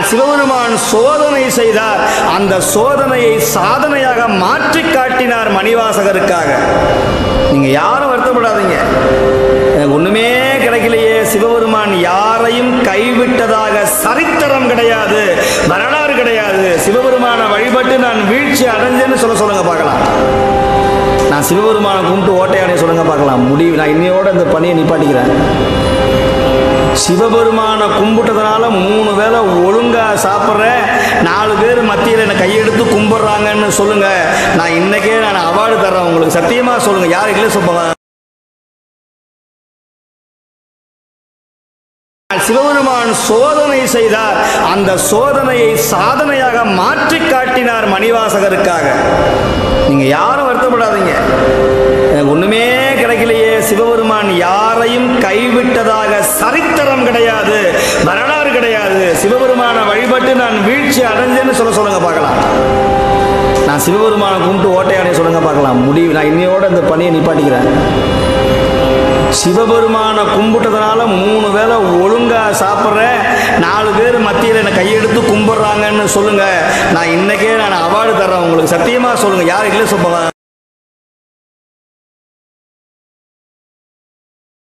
சிவபெருமான் சோதனை செய்தார் அந்த சோதனையை சாதனையாக மாற்றி காட்டினார் மணிவாசகருக்காக நீங்க யாரும் வருத்தப்படாதீங்க எனக்கு ஒண்ணுமே கிடைக்கலையே சிவபெருமான் யாரையும் கைவிட்டதாக சரித்திரம் கிடையாது வரலாறு கிடையாது சிவபெருமானை வழிபட்டு நான் வீழ்ச்சி அடைஞ்சேன்னு சொல்ல சொல்லுங்க பார்க்கலாம் நான் சிவபெருமானை கும்பிட்டு ஓட்டையாடைய சொல்லுங்க பார்க்கலாம் முடிவு நான் இன்னையோட இந்த பணியை நிப்பாட்டிக்கிறேன் சிவபெருமானை கும்பிட்டதுனால மூணு வேளை ஒழுங்கா சாப்பிட்றேன் நாலு பேர் மத்தியில் என்னை கையெடுத்து கும்பிட்றாங்கன்னு சொல்லுங்க நான் இன்னைக்கே நான் அவார்டு தர்றேன் உங்களுக்கு சத்தியமா சொல்லுங்க யார் இல்லை சொல்லுங்க சிவபெருமான் சோதனை செய்தார் அந்த சோதனையை சாதனையாக மாற்றி காட்டினார் மணிவாசகருக்காக நீங்க யாரும் வருத்தப்படாதீங்க எனக்கு ஒண்ணுமே கிடைக்கலையே சிவபெருமான் யாரையும் கைவிட்டதாக சரித்திரம் கிடையாது வரலாறு கிடையாது சிவபெருமானை வழிபட்டு நான் வீழ்ச்சி அடைஞ்சேன்னு சொல்ல சொல்லுங்க பார்க்கலாம் நான் சிவபெருமானை கும்பிட்டு ஓட்டையாடைய சொல்லுங்க பார்க்கலாம் முடிவு நான் இன்னையோட இந்த பணியை நிப்பாட்டிக்கிறேன் சிவபெருமானை கும்பிட்டதுனால மூணு வேளை ஒழுங்கா சாப்பிட்றேன் நாலு பேர் மத்தியில் என்னை கையெடுத்து கும்பிட்றாங்கன்னு சொல்லுங்க நான் இன்னைக்கே நான் அவார்டு தர்றேன் உங்களுக்கு சத்தியமா சொல்லுங்க யார் இல்லை சொல்லுங்க